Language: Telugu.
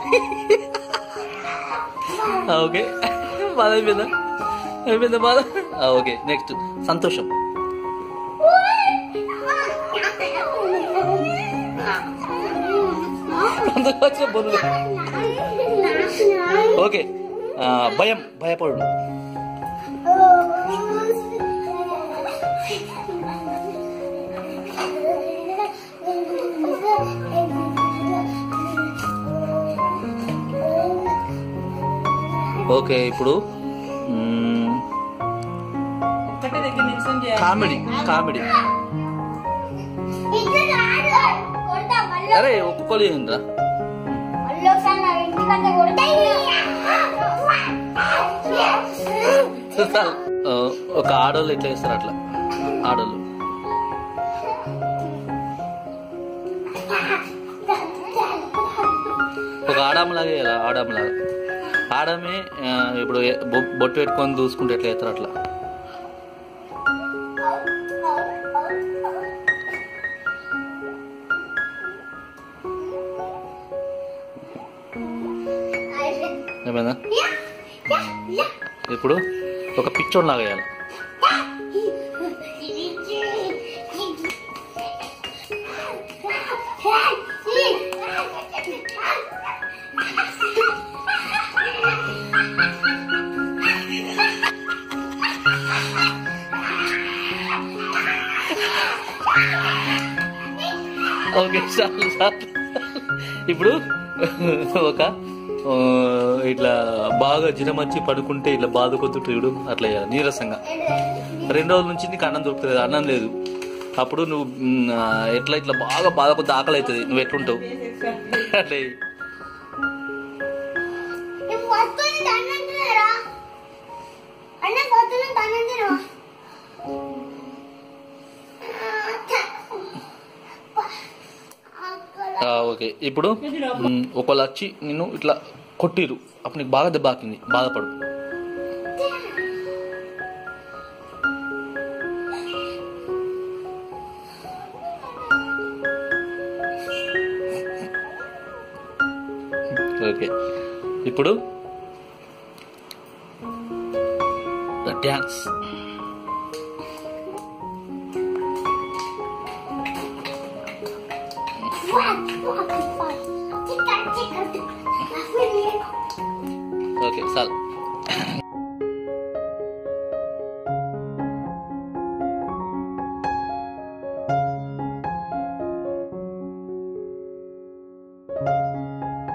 ఆ, ఓకే బాధ అయిపోయిందా అయిపోయిందా బాధ ఆ, ఓకే నెక్స్ట్ సంతోషం సంతోషం వచ్చిన బొరుగు ఓకే ఆ, భయం భయపడు ఓకే ఇప్పుడు మ్మ్, ఒక్కటే దగ్గర నిల్చొని చేయాలి కామెడీ కామెడీ అరే ఒప్పుకోలేదురా చాలు. ఆ, ఒక ఆడోళ్ళు ఎట్లా చేస్తారు అట్లా ఆడోళ్ళు ఒక ఆడామలాగే చేయాలి ఆడామలాగా ఆడమే ఆ, ఇప్పుడు ఏ- బొ- బొట్టు పెట్టుకొని దూసుకుంటే ఎట్లా చేస్తారు అట్లా ఏమైందా ఇప్పుడు ఒక పిక్చర్ లాగా వేయాలి ఓకే చాలు చాలు ఇప్పుడు ఒక ఆ, ఇట్లా బాగా జ్వరం వచ్చి పడుకుంటే ఇట్లా బాధ కొద్దు చూడు అట్లా చేయాలి నీరసంగా రెండు రోజుల నుంచి నీకు అన్నం దొరుకుతుంది అన్నం లేదు అప్పుడు నువ్వు మ్, ఆ, ఎట్లా ఇట్లా బాగా బాధ కొద్ది ఆకలి అవుతుంది నువ్వు ఎట్లుంటావు అట్లా చెయ్యి. ఆ, ఓకే ఇప్పుడు మ్, ఒకళ్ళు వచ్చి నిన్ను ఇట్లా కొట్టిరు అప్పుడు నీకు బాగా దెబ్బ తాకింది బాధపడు ఓకే ఇప్పుడు డ్యాన్స్ ఓకే చాలు